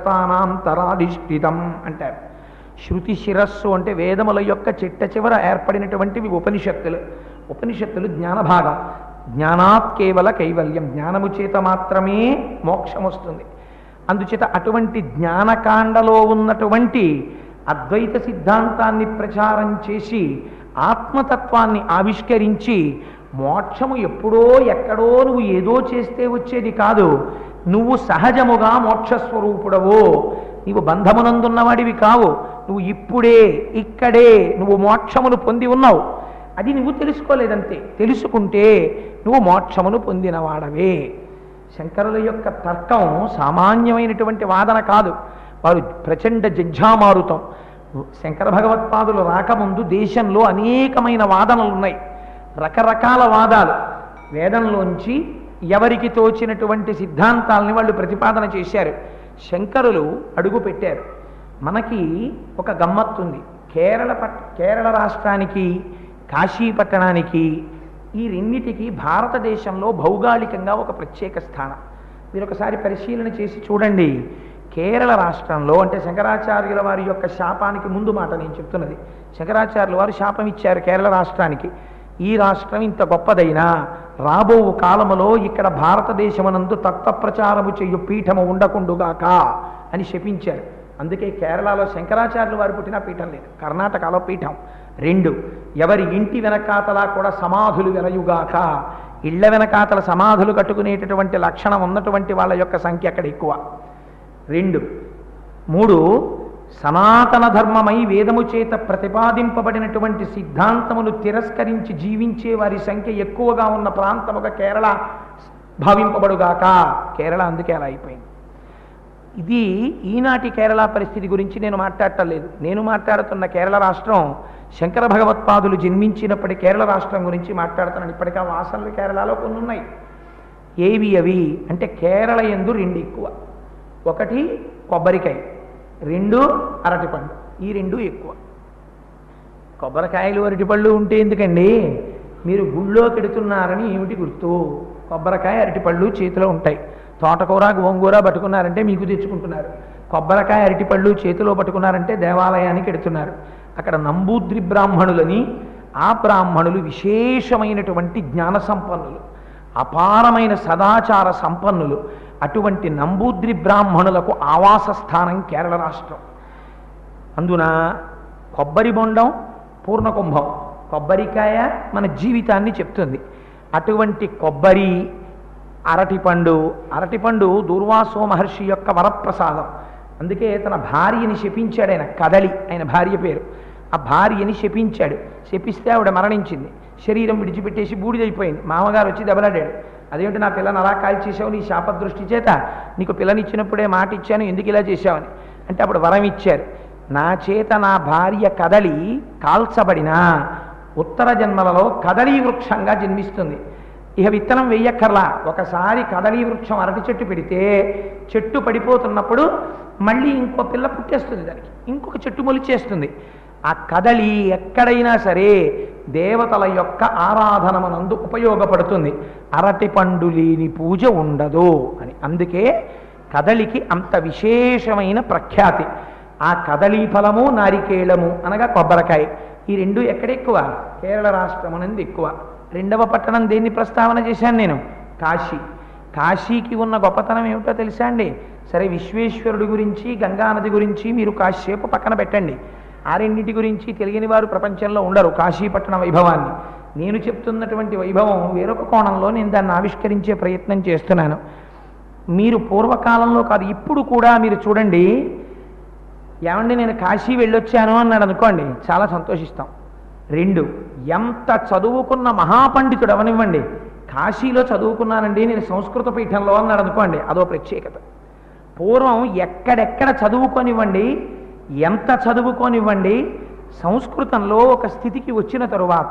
శిరస్థానాంతరాధిష్ఠితం అంటారు శృతి శిరస్సు అంటే వేదముల యొక్క చిట్ట చివర ఏర్పడినటువంటివి ఉపనిషత్తులు ఉపనిషత్తులు జ్ఞానభాగం జ్ఞానాత్ కేవల కైవల్యం జ్ఞానము చేత మాత్రమే మోక్షం వస్తుంది అందుచేత అటువంటి జ్ఞానకాండలో ఉన్నటువంటి అద్వైత సిద్ధాంతాన్ని ప్రచారం చేసి ఆత్మతత్వాన్ని ఆవిష్కరించి మోక్షము ఎప్పుడో ఎక్కడో నువ్వు ఏదో చేస్తే వచ్చేది కాదు నువ్వు సహజముగా మోక్షస్వరూపుడవో నీవు బంధమునందున్నవాడివి కావు నువ్వు ఇప్పుడే ఇక్కడే నువ్వు మోక్షమును పొంది ఉన్నావు అది నువ్వు తెలుసుకోలేదంతే తెలుసుకుంటే నువ్వు మోక్షమును పొందినవాడవే శంకరుల యొక్క తర్కం సామాన్యమైనటువంటి వాదన కాదు వారు ప్రచండ జంఝామారుతం శంకర భగవత్పాదులు రాకముందు దేశంలో అనేకమైన వాదనలు ఉన్నాయి రకరకాల వాదాలు వేదంలోంచి ఎవరికి తోచినటువంటి సిద్ధాంతాలని వాళ్ళు ప్రతిపాదన చేశారు శంకరులు అడుగు పెట్టారు మనకి ఒక గమ్మత్తుంది కేరళ పట్ కేరళ రాష్ట్రానికి కాశీ పట్టణానికి ఈ రెండిటికి భారతదేశంలో భౌగోళికంగా ఒక ప్రత్యేక స్థానం మీరు ఒకసారి పరిశీలన చేసి చూడండి కేరళ రాష్ట్రంలో అంటే శంకరాచార్యుల వారి యొక్క శాపానికి ముందు మాట నేను చెప్తున్నది శంకరాచార్యుల వారు శాపం ఇచ్చారు కేరళ రాష్ట్రానికి ఈ రాష్ట్రం ఇంత గొప్పదైనా రాబో కాలములో ఇక్కడ భారతదేశమునందు తత్వ ప్రచారము చేయు పీఠము ఉండకుండుగాక అని శపించారు అందుకే కేరళలో శంకరాచార్యులు వారు పుట్టిన పీఠం లేదు కర్ణాటకలో పీఠం రెండు ఎవరి ఇంటి వెనకాతలా కూడా సమాధులు వెలయుగాక ఇళ్ల వెనకాతల సమాధులు కట్టుకునేటటువంటి లక్షణం ఉన్నటువంటి వాళ్ళ యొక్క సంఖ్య అక్కడ ఎక్కువ రెండు మూడు సనాతన ధర్మమై వేదము చేత ప్రతిపాదింపబడినటువంటి సిద్ధాంతమును తిరస్కరించి జీవించే వారి సంఖ్య ఎక్కువగా ఉన్న ప్రాంతముగా కేరళ భావింపబడుగాక కేరళ అందుకే అలా అయిపోయింది ఇది ఈనాటి కేరళ పరిస్థితి గురించి నేను మాట్లాడటం లేదు నేను మాట్లాడుతున్న కేరళ రాష్ట్రం శంకర భగవత్పాదులు జన్మించినప్పటి కేరళ రాష్ట్రం గురించి మాట్లాడుతున్నాను ఇప్పటికా వాసనలు కేరళలో కొన్ని ఉన్నాయి ఏవి అవి అంటే కేరళ ఎందు రెండు ఎక్కువ ఒకటి కొబ్బరికాయ రెండు అరటిపండు ఈ రెండు ఎక్కువ కొబ్బరికాయలు అరటిపళ్ళు ఉంటే ఎందుకండి మీరు గుళ్ళో పెడుతున్నారని ఏమిటి గుర్తు కొబ్బరికాయ అరటిపళ్ళు చేతిలో ఉంటాయి తోటకూర గోంగూర పట్టుకున్నారంటే మీకు తెచ్చుకుంటున్నారు కొబ్బరికాయ అరటిపళ్ళు చేతిలో పట్టుకున్నారంటే దేవాలయానికి ఎడుతున్నారు అక్కడ నంబూద్రి బ్రాహ్మణులని ఆ బ్రాహ్మణులు విశేషమైనటువంటి జ్ఞాన సంపన్నులు అపారమైన సదాచార సంపన్నులు అటువంటి నంబూద్రి బ్రాహ్మణులకు ఆవాస స్థానం కేరళ రాష్ట్రం అందున కొబ్బరి బొండం పూర్ణకుంభం కొబ్బరికాయ మన జీవితాన్ని చెప్తుంది అటువంటి కొబ్బరి అరటిపండు అరటిపండు దూర్వాసో మహర్షి యొక్క వరప్రసాదం అందుకే తన భార్యని శపించాడు ఆయన కదలి ఆయన భార్య పేరు ఆ భార్యని శపించాడు శపిస్తే ఆవిడ మరణించింది శరీరం విడిచిపెట్టేసి బూడిదైపోయింది మామగారు వచ్చి దెబ్బలాడాడు అదేంటి నా పిల్లని అలా కాల్చేసావు నీ శాపదృష్టి చేత నీకు పిల్లనిచ్చినప్పుడే మాట ఇచ్చాను ఎందుకు ఇలా చేశావని అంటే అప్పుడు వరం ఇచ్చారు నా చేత నా భార్య కదలి కాల్చబడినా ఉత్తర జన్మలలో కదలీ వృక్షంగా జన్మిస్తుంది ఇక విత్తనం వెయ్యక్కర్లా ఒకసారి కదలీ వృక్షం అరటి చెట్టు పెడితే చెట్టు పడిపోతున్నప్పుడు మళ్ళీ ఇంకో పిల్ల పుట్టేస్తుంది దానికి ఇంకొక చెట్టు మొలిచేస్తుంది ఆ కదలి ఎక్కడైనా సరే దేవతల యొక్క ఆరాధనమనందు ఉపయోగపడుతుంది అరటి పండు లేని పూజ ఉండదు అని అందుకే కదలికి అంత విశేషమైన ప్రఖ్యాతి ఆ కదలీ ఫలము నారికేళము అనగా కొబ్బరికాయ ఈ రెండు ఎక్కడెక్కువ కేరళ రాష్ట్రమునందు ఎక్కువ రెండవ పట్టణం దేన్ని ప్రస్తావన చేశాను నేను కాశీ కాశీకి ఉన్న గొప్పతనం ఏమిటో తెలుసా అండి సరే విశ్వేశ్వరుడి గురించి గంగానది గురించి మీరు కాసేపు పక్కన పెట్టండి ఆ రెండింటి గురించి తెలియని వారు ప్రపంచంలో ఉండరు కాశీపట్టణ వైభవాన్ని నేను చెప్తున్నటువంటి వైభవం వేరొక కోణంలో నేను దాన్ని ఆవిష్కరించే ప్రయత్నం చేస్తున్నాను మీరు పూర్వకాలంలో కాదు ఇప్పుడు కూడా మీరు చూడండి ఏమండి నేను కాశీ వెళ్ళొచ్చాను అన్నాడు అనుకోండి చాలా సంతోషిస్తాం రెండు ఎంత చదువుకున్న మహాపండితుడు అవనివ్వండి కాశీలో చదువుకున్నానండి నేను సంస్కృత పీఠంలో అన్నాడు అనుకోండి అదో ప్రత్యేకత పూర్వం ఎక్కడెక్కడ చదువుకొనివ్వండి ఎంత చదువుకోనివ్వండి సంస్కృతంలో ఒక స్థితికి వచ్చిన తరువాత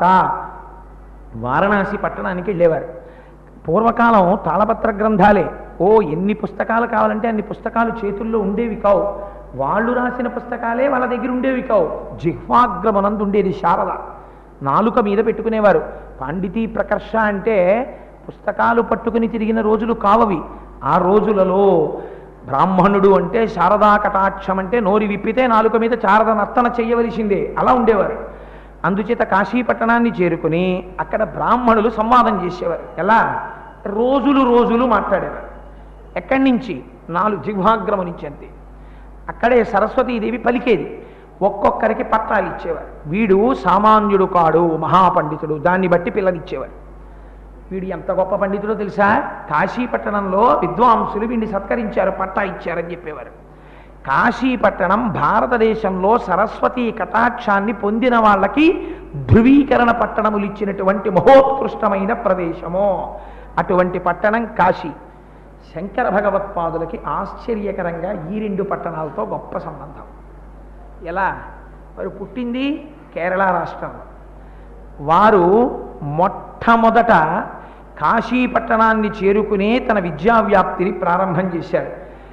వారణాసి పట్టణానికి వెళ్ళేవారు పూర్వకాలం తాళపత్ర గ్రంథాలే ఓ ఎన్ని పుస్తకాలు కావాలంటే అన్ని పుస్తకాలు చేతుల్లో ఉండేవి కావు వాళ్ళు రాసిన పుస్తకాలే వాళ్ళ దగ్గర ఉండేవి కావు జిహ్వాగ్రమనందు ఉండేది శారద నాలుక మీద పెట్టుకునేవారు పాండితీ ప్రకర్ష అంటే పుస్తకాలు పట్టుకుని తిరిగిన రోజులు కావవి ఆ రోజులలో బ్రాహ్మణుడు అంటే శారదా కటాక్షం అంటే నోరి విప్పితే నాలుక మీద శారద నర్తన చేయవలసిందే అలా ఉండేవారు అందుచేత కాశీ పట్టణాన్ని చేరుకుని అక్కడ బ్రాహ్మణులు సంవాదం చేసేవారు ఎలా రోజులు రోజులు మాట్లాడేవారు ఎక్కడి నుంచి నాలుగు జిహ్వాగ్రము నుంచి అంతే అక్కడే సరస్వతీదేవి పలికేది ఒక్కొక్కరికి పట్టాలు ఇచ్చేవారు వీడు సామాన్యుడు కాడు మహాపండితుడు దాన్ని బట్టి పిల్లనిచ్చేవారు వీడు ఎంత గొప్ప పండితుడో తెలుసా కాశీ పట్టణంలో విద్వాంసులు వీడిని సత్కరించారు పట్టా ఇచ్చారని చెప్పేవారు కాశీ పట్టణం భారతదేశంలో సరస్వతీ కటాక్షాన్ని పొందిన వాళ్ళకి ధృవీకరణ పట్టణములు ఇచ్చినటువంటి మహోత్కృష్టమైన ప్రదేశము అటువంటి పట్టణం కాశీ శంకర భగవత్పాదులకి ఆశ్చర్యకరంగా ఈ రెండు పట్టణాలతో గొప్ప సంబంధం ఎలా వారు పుట్టింది కేరళ రాష్ట్రంలో వారు మొట్టమొదట కాశీ పట్టణాన్ని చేరుకునే తన విద్యా వ్యాప్తిని ప్రారంభం చేశారు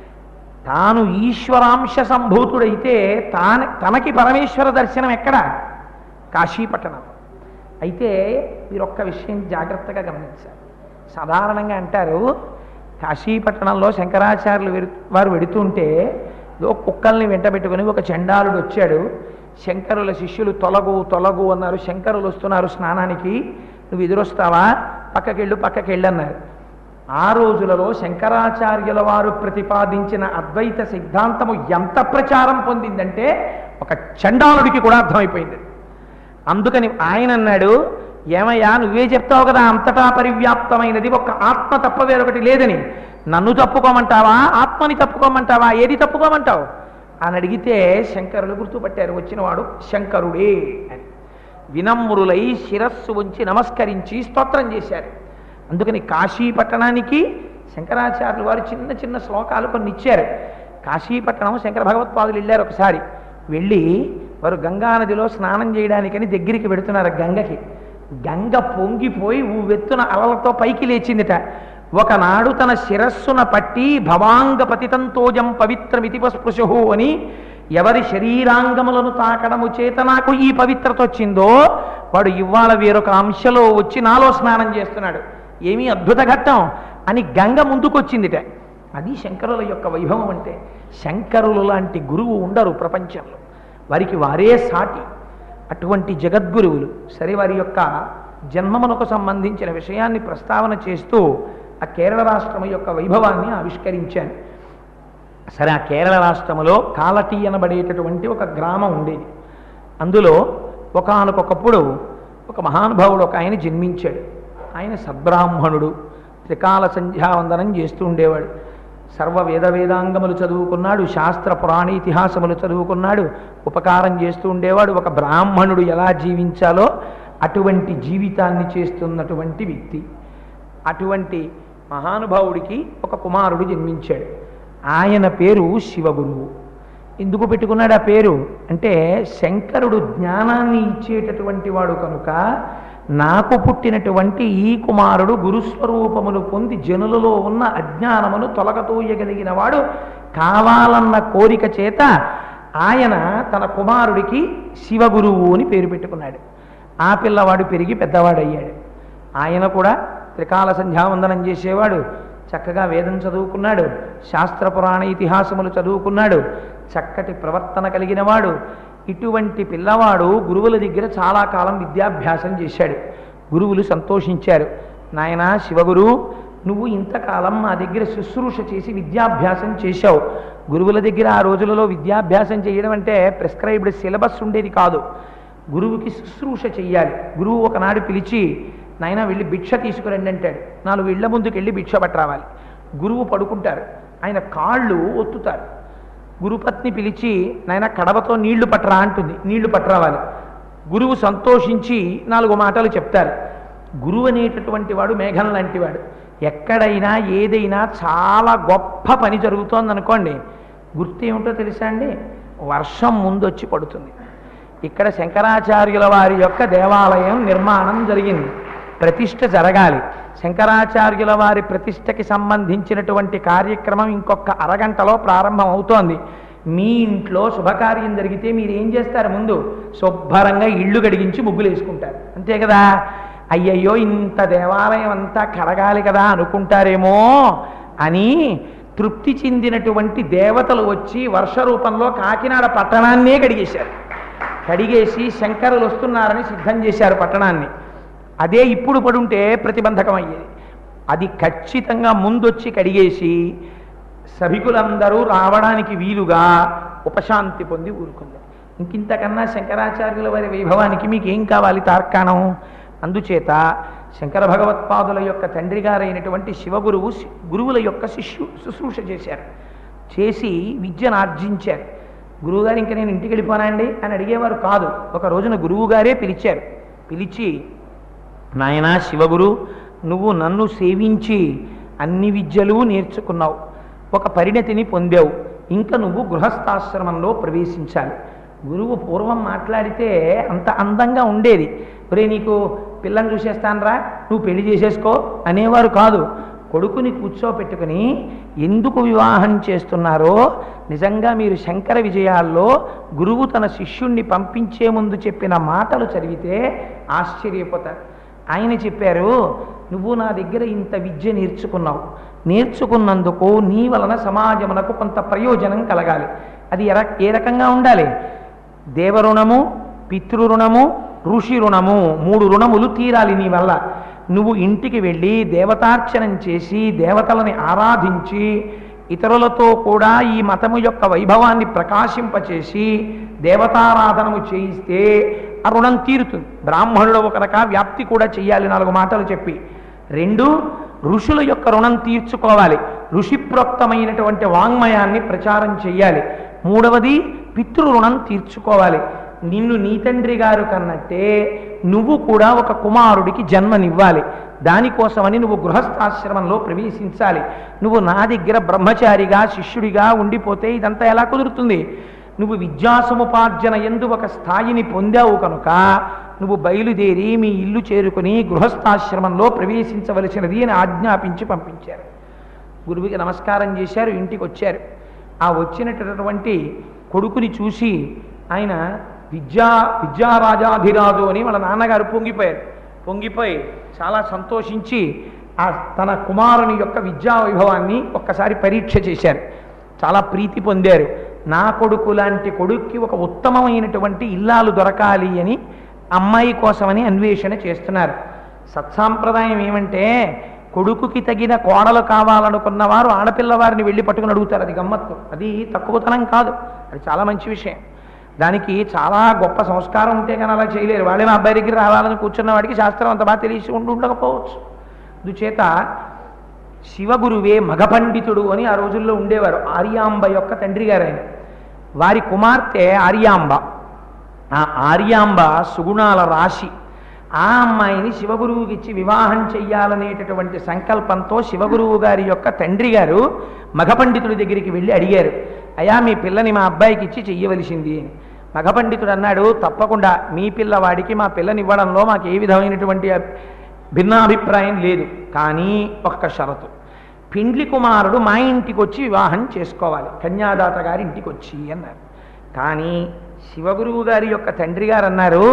తాను ఈశ్వరాంశ సంభూతుడైతే తాన తనకి పరమేశ్వర దర్శనం ఎక్కడ కాశీపట్టణం అయితే మీరు ఒక్క విషయం జాగ్రత్తగా గమనించాలి సాధారణంగా అంటారు కాశీపట్టణంలో శంకరాచార్యులు వెరు వారు వెడుతుంటే ఏదో కుక్కల్ని వెంట పెట్టుకుని ఒక చండాలుడు వచ్చాడు శంకరుల శిష్యులు తొలగు తొలగు అన్నారు శంకరులు వస్తున్నారు స్నానానికి నువ్వు ఎదురొస్తావా పక్కకెళ్ళు పక్కకెళ్ళు అన్నారు ఆ రోజులలో శంకరాచార్యుల వారు ప్రతిపాదించిన అద్వైత సిద్ధాంతము ఎంత ప్రచారం పొందిందంటే ఒక చండాలుడికి కూడా అర్థమైపోయింది అందుకని ఆయన అన్నాడు ఏమయ్యా నువ్వే చెప్తావు కదా అంతటా పరివ్యాప్తమైనది ఒక ఆత్మ తప్ప వేరొకటి లేదని నన్ను తప్పుకోమంటావా ఆత్మని తప్పుకోమంటావా ఏది తప్పుకోమంటావు అని అడిగితే శంకరులు గుర్తుపట్టారు వచ్చినవాడు శంకరుడే అని వినమ్రులై శిరస్సు ఉంచి నమస్కరించి స్తోత్రం చేశారు అందుకని కాశీ పట్టణానికి శంకరాచార్యులు వారు చిన్న చిన్న శ్లోకాలు కొన్ని ఇచ్చారు కాశీపట్టణం శంకర భగవత్పాదులు వెళ్ళారు ఒకసారి వెళ్ళి వారు గంగానదిలో స్నానం చేయడానికని దగ్గరికి వెడుతున్నారు గంగకి గంగ పొంగిపోయి ఊవెత్తున అలలతో పైకి లేచిందిట ఒకనాడు తన శిరస్సున పట్టి భవాంగ పతితంతోజం పవిత్రమితి స్పృశు అని ఎవరి శరీరాంగములను తాకడము చేత నాకు ఈ పవిత్రత వచ్చిందో వాడు ఇవాళ వేరొక అంశలో వచ్చి నాలో స్నానం చేస్తున్నాడు ఏమీ అద్భుత ఘట్టం అని గంగ ముందుకొచ్చిందిట అది శంకరుల యొక్క వైభవం అంటే శంకరులు లాంటి గురువు ఉండరు ప్రపంచంలో వారికి వారే సాటి అటువంటి జగద్గురువులు సరే వారి యొక్క జన్మమునకు సంబంధించిన విషయాన్ని ప్రస్తావన చేస్తూ ఆ కేరళ రాష్ట్రం యొక్క వైభవాన్ని ఆవిష్కరించాను సరే ఆ కేరళ రాష్ట్రములో కాలటీ అనబడేటటువంటి ఒక గ్రామం ఉండేది అందులో ఒకానొకప్పుడు ఒక మహానుభావుడు ఒక ఆయన జన్మించాడు ఆయన సద్బ్రాహ్మణుడు త్రికాల సంధ్యావందనం చేస్తూ ఉండేవాడు సర్వ వేద వేదాంగములు చదువుకున్నాడు శాస్త్ర పురాణ ఇతిహాసములు చదువుకున్నాడు ఉపకారం చేస్తూ ఉండేవాడు ఒక బ్రాహ్మణుడు ఎలా జీవించాలో అటువంటి జీవితాన్ని చేస్తున్నటువంటి వ్యక్తి అటువంటి మహానుభావుడికి ఒక కుమారుడు జన్మించాడు ఆయన పేరు శివగురువు ఎందుకు పెట్టుకున్నాడు ఆ పేరు అంటే శంకరుడు జ్ఞానాన్ని ఇచ్చేటటువంటి వాడు కనుక నాకు పుట్టినటువంటి ఈ కుమారుడు గురుస్వరూపమును పొంది జనులలో ఉన్న అజ్ఞానమును తొలగతోయగలిగిన వాడు కావాలన్న కోరిక చేత ఆయన తన కుమారుడికి శివగురువు అని పేరు పెట్టుకున్నాడు ఆ పిల్లవాడు పెరిగి పెద్దవాడయ్యాడు ఆయన కూడా త్రికాల సంధ్యావందనం చేసేవాడు చక్కగా వేదం చదువుకున్నాడు శాస్త్ర పురాణ ఇతిహాసములు చదువుకున్నాడు చక్కటి ప్రవర్తన కలిగిన వాడు ఇటువంటి పిల్లవాడు గురువుల దగ్గర చాలా కాలం విద్యాభ్యాసం చేశాడు గురువులు సంతోషించారు నాయనా శివగురు నువ్వు ఇంతకాలం మా దగ్గర శుశ్రూష చేసి విద్యాభ్యాసం చేశావు గురువుల దగ్గర ఆ రోజులలో విద్యాభ్యాసం చేయడం అంటే ప్రిస్క్రైబ్డ్ సిలబస్ ఉండేది కాదు గురువుకి శుశ్రూష చెయ్యాలి గురువు ఒకనాడు పిలిచి నాయన వెళ్ళి భిక్ష తీసుకురండి అంటాడు నాలుగు ఇళ్ల ముందుకు వెళ్ళి భిక్ష పట్టరావాలి గురువు పడుకుంటారు ఆయన కాళ్ళు ఒత్తుతారు గురుపత్ని పిలిచి నాయన కడవతో నీళ్లు పట్టరా అంటుంది నీళ్లు పట్టరావాలి గురువు సంతోషించి నాలుగు మాటలు చెప్తారు గురువు అనేటటువంటి వాడు మేఘం లాంటి వాడు ఎక్కడైనా ఏదైనా చాలా గొప్ప పని జరుగుతోంది అనుకోండి గుర్తు ఏమిటో తెలుసా అండి వర్షం ముందు వచ్చి పడుతుంది ఇక్కడ శంకరాచార్యుల వారి యొక్క దేవాలయం నిర్మాణం జరిగింది ప్రతిష్ఠ జరగాలి శంకరాచార్యుల వారి ప్రతిష్టకి సంబంధించినటువంటి కార్యక్రమం ఇంకొక అరగంటలో ప్రారంభం అవుతోంది మీ ఇంట్లో శుభకార్యం జరిగితే మీరు ఏం చేస్తారు ముందు శుభ్రంగా ఇళ్ళు గడిగించి ముగ్గులు వేసుకుంటారు అంతే కదా అయ్యయ్యో ఇంత దేవాలయం అంతా కడగాలి కదా అనుకుంటారేమో అని తృప్తి చెందినటువంటి దేవతలు వచ్చి వర్ష రూపంలో కాకినాడ పట్టణాన్నే కడిగేశారు కడిగేసి శంకరులు వస్తున్నారని సిద్ధం చేశారు పట్టణాన్ని అదే ఇప్పుడు పడుంటే ప్రతిబంధకం అయ్యేది అది ఖచ్చితంగా ముందొచ్చి కడిగేసి సభికులందరూ రావడానికి వీలుగా ఉపశాంతి పొంది ఊరుకుంది ఇంకింతకన్నా శంకరాచార్యుల వారి వైభవానికి మీకు ఏం కావాలి తార్కాణం అందుచేత శంకర భగవత్పాదుల యొక్క తండ్రి గారైనటువంటి శివగురువు శి- గురువుల యొక్క శిష్యు శుశ్రూష చేశారు చేసి విద్యను ఆర్జించారు గురువుగారు ఇంకా నేను ఇంటికి వెళ్ళిపోనా అండి అని అడిగేవారు కాదు ఒక రోజున గురువుగారే పిలిచారు పిలిచి నాయనా శివగురు నువ్వు నన్ను సేవించి అన్ని విద్యలు నేర్చుకున్నావు ఒక పరిణతిని పొందావు ఇంకా నువ్వు గృహస్థాశ్రమంలో ప్రవేశించాలి గురువు పూర్వం మాట్లాడితే అంత అందంగా ఉండేది ఒరే నీకు పిల్లని చూసేస్తానరా నువ్వు పెళ్లి చేసేసుకో అనేవారు కాదు కొడుకుని కూర్చోపెట్టుకుని ఎందుకు వివాహం చేస్తున్నారో నిజంగా మీరు శంకర విజయాల్లో గురువు తన శిష్యుణ్ణి పంపించే ముందు చెప్పిన మాటలు చదివితే ఆశ్చర్యపోతారు ఆయన చెప్పారు నువ్వు నా దగ్గర ఇంత విద్య నేర్చుకున్నావు నేర్చుకున్నందుకు నీ వలన సమాజమునకు కొంత ప్రయోజనం కలగాలి అది ఎర ఏ రకంగా ఉండాలి దేవరుణము పితృరుణము ఋషి రుణము మూడు రుణములు తీరాలి నీ వల్ల నువ్వు ఇంటికి వెళ్ళి దేవతార్చనం చేసి దేవతలని ఆరాధించి ఇతరులతో కూడా ఈ మతము యొక్క వైభవాన్ని ప్రకాశింపచేసి దేవతారాధనము చేయిస్తే ఆ రుణం తీరుతుంది బ్రాహ్మణుడు ఒక రక వ్యాప్తి కూడా చెయ్యాలి నాలుగు మాటలు చెప్పి రెండు ఋషుల యొక్క రుణం తీర్చుకోవాలి ఋషిప్రోక్తమైనటువంటి వాంగ్మయాన్ని ప్రచారం చెయ్యాలి మూడవది పితృ రుణం తీర్చుకోవాలి నిన్ను నీ తండ్రి గారు కన్నట్టే నువ్వు కూడా ఒక కుమారుడికి జన్మనివ్వాలి దానికోసమని నువ్వు గృహస్థాశ్రమంలో ప్రవేశించాలి నువ్వు నా దగ్గర బ్రహ్మచారిగా శిష్యుడిగా ఉండిపోతే ఇదంతా ఎలా కుదురుతుంది నువ్వు విద్యాసముపార్జన ఎందు ఒక స్థాయిని పొందావు కనుక నువ్వు బయలుదేరి మీ ఇల్లు చేరుకుని గృహస్థాశ్రమంలో ప్రవేశించవలసినది అని ఆజ్ఞాపించి పంపించారు గురువుకి నమస్కారం చేశారు ఇంటికి వచ్చారు ఆ వచ్చినటువంటి కొడుకుని చూసి ఆయన విద్యా విద్యారాజాధిరాజు అని వాళ్ళ నాన్నగారు పొంగిపోయారు పొంగిపోయి చాలా సంతోషించి ఆ తన కుమారుని యొక్క విద్యా వైభవాన్ని ఒక్కసారి పరీక్ష చేశారు చాలా ప్రీతి పొందారు నా కొడుకు లాంటి కొడుక్కి ఒక ఉత్తమమైనటువంటి ఇల్లాలు దొరకాలి అని అమ్మాయి కోసమని అన్వేషణ చేస్తున్నారు సత్సాంప్రదాయం ఏమంటే కొడుకుకి తగిన కోడలు కావాలనుకున్న వారు ఆడపిల్లవారిని వెళ్ళి పట్టుకుని అడుగుతారు అది గమ్మత్తు అది తక్కువతనం కాదు అది చాలా మంచి విషయం దానికి చాలా గొప్ప సంస్కారం ఉంటే కానీ అలా చేయలేరు వాళ్ళే మా అబ్బాయి దగ్గర రావాలని కూర్చున్న వాడికి శాస్త్రం అంత బాగా తెలిసి ఉండి ఉండకపోవచ్చు అందుచేత శివగురువే మగపండితుడు అని ఆ రోజుల్లో ఉండేవారు ఆర్యాంబ యొక్క తండ్రి గారు ఆయన వారి కుమార్తె ఆర్యాంబ ఆ ఆర్యాంబ సుగుణాల రాశి ఆ అమ్మాయిని శివగురువుకి ఇచ్చి వివాహం చెయ్యాలనేటటువంటి సంకల్పంతో శివగురువు గారి యొక్క తండ్రి గారు మగపండితుడి దగ్గరికి వెళ్ళి అడిగారు అయా మీ పిల్లని మా అబ్బాయికి ఇచ్చి చెయ్యవలసింది అని మగపండితుడు అన్నాడు తప్పకుండా మీ పిల్లవాడికి మా పిల్లని ఇవ్వడంలో మాకు ఏ విధమైనటువంటి అభి- భిన్నాభిప్రాయం లేదు కానీ ఒక్క షరతు పిండ్లి కుమారుడు మా ఇంటికి వచ్చి వివాహం చేసుకోవాలి కన్యాదాత గారి ఇంటికి వచ్చి అన్నారు కానీ శివగురువు గారి యొక్క తండ్రి గారు అన్నారు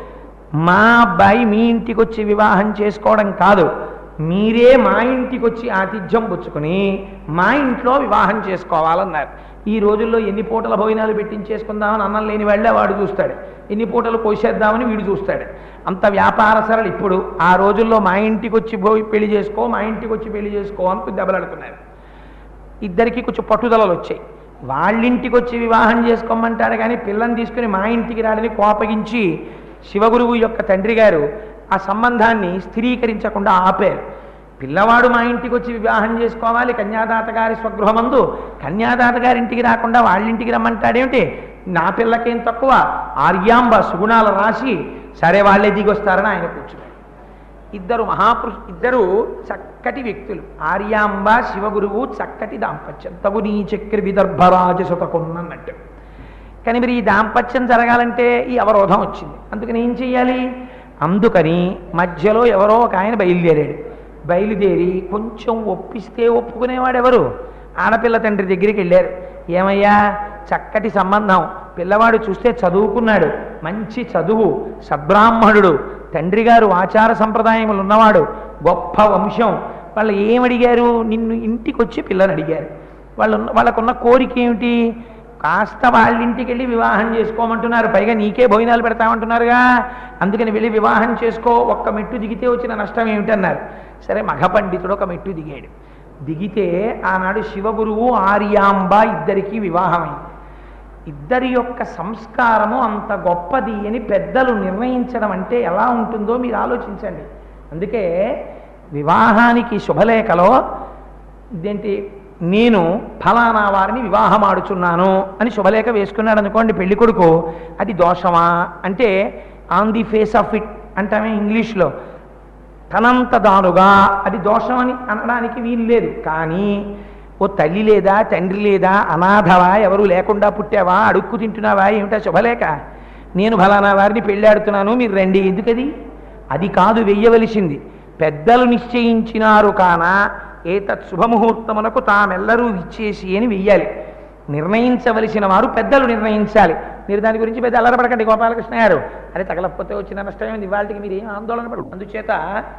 మా అబ్బాయి మీ ఇంటికి వచ్చి వివాహం చేసుకోవడం కాదు మీరే మా ఇంటికి వచ్చి ఆతిథ్యం పుచ్చుకొని మా ఇంట్లో వివాహం చేసుకోవాలన్నారు ఈ రోజుల్లో ఎన్ని పూటల భోజనాలు పెట్టించేసుకుందామని అన్నం లేని వాళ్ళే వాడు చూస్తాడు ఎన్ని పూటలు కోసేద్దామని వీడు చూస్తాడు అంత వ్యాపార సరళి ఇప్పుడు ఆ రోజుల్లో మా ఇంటికి వచ్చి పోయి పెళ్లి చేసుకో మా ఇంటికి వచ్చి పెళ్లి చేసుకో అని దెబ్బలాడుతున్నారు ఇద్దరికి కొంచెం పట్టుదలలు వచ్చాయి వాళ్ళింటికి వచ్చి వివాహం చేసుకోమంటాడు కానీ పిల్లని తీసుకుని మా ఇంటికి రాడని కోపగించి శివగురువు యొక్క తండ్రి గారు ఆ సంబంధాన్ని స్థిరీకరించకుండా ఆపారు పిల్లవాడు మా ఇంటికి వచ్చి వివాహం చేసుకోవాలి కన్యాదాత గారి స్వగృహమందు కన్యాదాత గారి ఇంటికి రాకుండా వాళ్ళింటికి రమ్మంటాడేమిటి నా పిల్లకేం తక్కువ ఆర్యాంబ సుగుణాలు రాసి సరే వాళ్ళే దిగొస్తారని ఆయన కూర్చున్నాడు ఇద్దరు మహాపురుషు ఇద్దరు చక్కటి వ్యక్తులు ఆర్యాంబ శివగురువు చక్కటి దాంపత్యం తగు నీ చక్రి విదర్భరాజ సుతకున్నట్టు కానీ మరి ఈ దాంపత్యం జరగాలంటే ఈ అవరోధం వచ్చింది అందుకని ఏం చెయ్యాలి అందుకని మధ్యలో ఎవరో ఒక ఆయన బయలుదేరాడు బయలుదేరి కొంచెం ఒప్పిస్తే ఒప్పుకునేవాడు ఎవరు ఆడపిల్ల తండ్రి దగ్గరికి వెళ్ళారు ఏమయ్యా చక్కటి సంబంధం పిల్లవాడు చూస్తే చదువుకున్నాడు మంచి చదువు సద్బ్రాహ్మణుడు తండ్రి గారు ఆచార సంప్రదాయములు ఉన్నవాడు గొప్ప వంశం వాళ్ళు ఏమడిగారు నిన్ను ఇంటికి వచ్చి పిల్లని అడిగారు వాళ్ళు ఉన్న- వాళ్ళకున్న కోరిక ఏమిటి కాస్త వాళ్ళ ఇంటికి వెళ్ళి వివాహం చేసుకోమంటున్నారు పైగా నీకే భోజనాలు పెడతామంటున్నారుగా అందుకని వెళ్ళి వివాహం చేసుకో ఒక్క మెట్టు దిగితే వచ్చిన నష్టం ఏమిటన్నారు సరే మగ పండితుడు ఒక మెట్టు దిగాడు దిగితే ఆనాడు శివగురువు ఆర్యాంబ ఇద్దరికీ వివాహమైంది ఇద్దరి యొక్క సంస్కారము అంత గొప్పది అని పెద్దలు నిర్ణయించడం అంటే ఎలా ఉంటుందో మీరు ఆలోచించండి అందుకే వివాహానికి శుభలేఖలో ఇదేంటి నేను ఫలానా వారిని వివాహం ఆడుచున్నాను అని శుభలేఖ వేసుకున్నాడు అనుకోండి పెళ్లి కొడుకు అది దోషమా అంటే on the face of it అంటామే ఇంగ్లీష్లో తనంత దానుగా అది దోషం అని అనడానికి వీలు లేదు కానీ ఓ తల్లి లేదా తండ్రి లేదా అనాథవా ఎవరు లేకుండా పుట్టావా అడుక్కు తింటున్నావా ఏమిటా శుభలేక నేను ఫలానా వారిని పెళ్ళాడుతున్నాను మీరు రండి ఎందుకది అది కాదు వెయ్యవలసింది పెద్దలు నిశ్చయించినారు కాన ఏతత్ శుభముహూర్తమునకు తామెల్లరూ ఇచ్చేసి అని వెయ్యాలి నిర్ణయించవలసిన వారు పెద్దలు నిర్ణయించాలి మీరు దాని గురించి పెద్ద అల్లరపడకండి గోపాలకృష్ణ గారు అరే తగలకపోతే వచ్చిన నష్టం ఏంది ఇవాళకి మీరు ఏం ఆందోళన పడు అందుచేత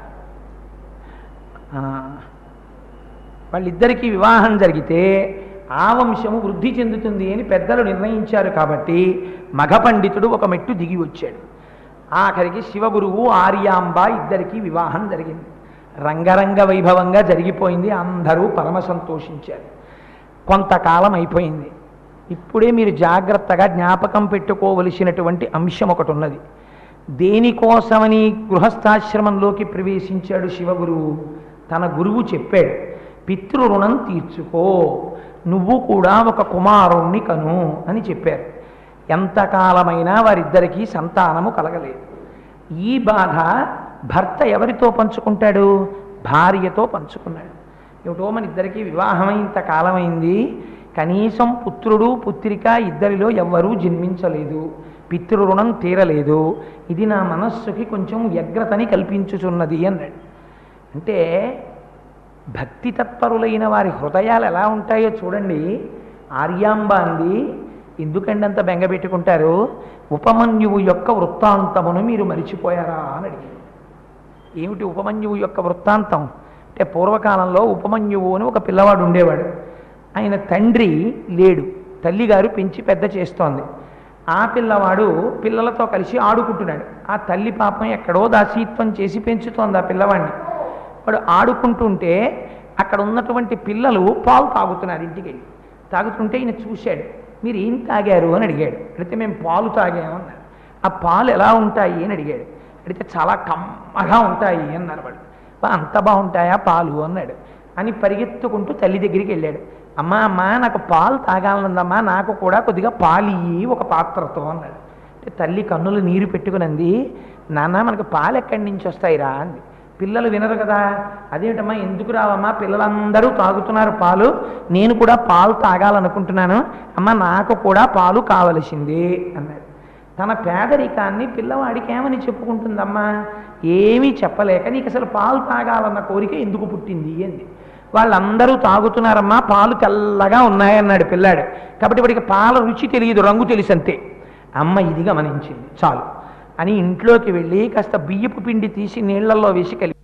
ఆ, వాళ్ళిద్దరికీ వివాహం జరిగితే ఆ వంశము వృద్ధి చెందుతుంది అని పెద్దలు నిర్ణయించారు కాబట్టి మగ పండితుడు ఒక మెట్టు దిగి వచ్చాడు ఆఖరికి శివగురువు ఆర్యాంబ ఇద్దరికీ వివాహం జరిగింది రంగరంగ వైభవంగా జరిగిపోయింది అందరూ పరమ సంతోషించారు కొంతకాలం అయిపోయింది ఇప్పుడే మీరు జాగ్రత్తగా జ్ఞాపకం పెట్టుకోవలసినటువంటి అంశం ఒకటి ఉన్నది దేనికోసమని గృహస్థాశ్రమంలోకి ప్రవేశించాడు శివగురువు తన గురువు చెప్పాడు పితృ రుణం తీర్చుకో నువ్వు కూడా ఒక కుమారుణ్ణి కను అని చెప్పారు ఎంతకాలమైనా వారిద్దరికీ సంతానము కలగలేదు ఈ బాధ భర్త ఎవరితో పంచుకుంటాడు భార్యతో పంచుకున్నాడు ఏమిటో మన ఇద్దరికీ వివాహమై ఇంత కాలమైంది కనీసం పుత్రుడు పుత్రిక ఇద్దరిలో ఎవ్వరూ జన్మించలేదు పితృరుణం తీరలేదు ఇది నా మనస్సుకి కొంచెం వ్యగ్రతని కల్పించుచున్నది అన్నాడు అంటే భక్తి తత్పరులైన వారి హృదయాలు ఎలా ఉంటాయో చూడండి ఆర్యాంబ అంది ఎందుకండి అంత బెంగపెట్టుకుంటారు ఉపమన్యువు యొక్క వృత్తాంతమును మీరు మరిచిపోయారా అని అడిగారు ఏమిటి ఉపమన్యువు యొక్క వృత్తాంతం అంటే పూర్వకాలంలో ఉపమన్యువు అని ఒక పిల్లవాడు ఉండేవాడు ఆయన తండ్రి లేడు తల్లిగారు పెంచి పెద్ద చేస్తోంది ఆ పిల్లవాడు పిల్లలతో కలిసి ఆడుకుంటున్నాడు ఆ తల్లి పాపం ఎక్కడో దాసీత్వం చేసి పెంచుతోంది ఆ పిల్లవాడిని వాడు ఆడుకుంటుంటే అక్కడ ఉన్నటువంటి పిల్లలు పాలు తాగుతున్నారు ఇంటికి వెళ్ళి తాగుతుంటే ఈయన చూశాడు మీరు ఏం తాగారు అని అడిగాడు అడిగితే మేము పాలు తాగామన్నారు ఆ పాలు ఎలా ఉంటాయి అని అడిగాడు అడిగితే చాలా కమ్మగా ఉంటాయి అన్నారు వాడు "బా, అంత బాగుంటాయా పాలు అన్నాడు అని పరిగెత్తుకుంటూ తల్లి దగ్గరికి వెళ్ళాడు అమ్మా అమ్మా నాకు పాలు తాగాలనుందమ్మా నాకు కూడా కొద్దిగా పాలు ఇయ్యి ఒక పాత్రతో అన్నాడు అంటే తల్లి కన్నులు నీరు పెట్టుకునంది నాన్న మనకు పాలు ఎక్కడి నుంచి వస్తాయిరా అంది పిల్లలు వినరు కదా అదేమిటమ్మా ఎందుకు రావమ్మా పిల్లలందరూ తాగుతున్నారు పాలు నేను కూడా పాలు తాగాలనుకుంటున్నాను అమ్మ నాకు కూడా పాలు కావలసిందే అన్నాడు తన పేదరికాన్ని పిల్లవాడికి ఏమని చెప్పుకుంటుందమ్మా ఏమీ చెప్పలేక నీకు అసలు పాలు తాగాలన్న కోరిక ఎందుకు పుట్టింది అంది వాళ్ళందరూ తాగుతున్నారమ్మా పాలు తెల్లగా ఉన్నాయన్నాడు పిల్లాడు కాబట్టి వాడికి పాల రుచి తెలియదు రంగు తెలుసు అంతే అమ్మ ఇది గమనించింది చాలు అని ఇంట్లోకి వెళ్ళి కాస్త బియ్యపు పిండి తీసి నీళ్లలో వేసి కలిపి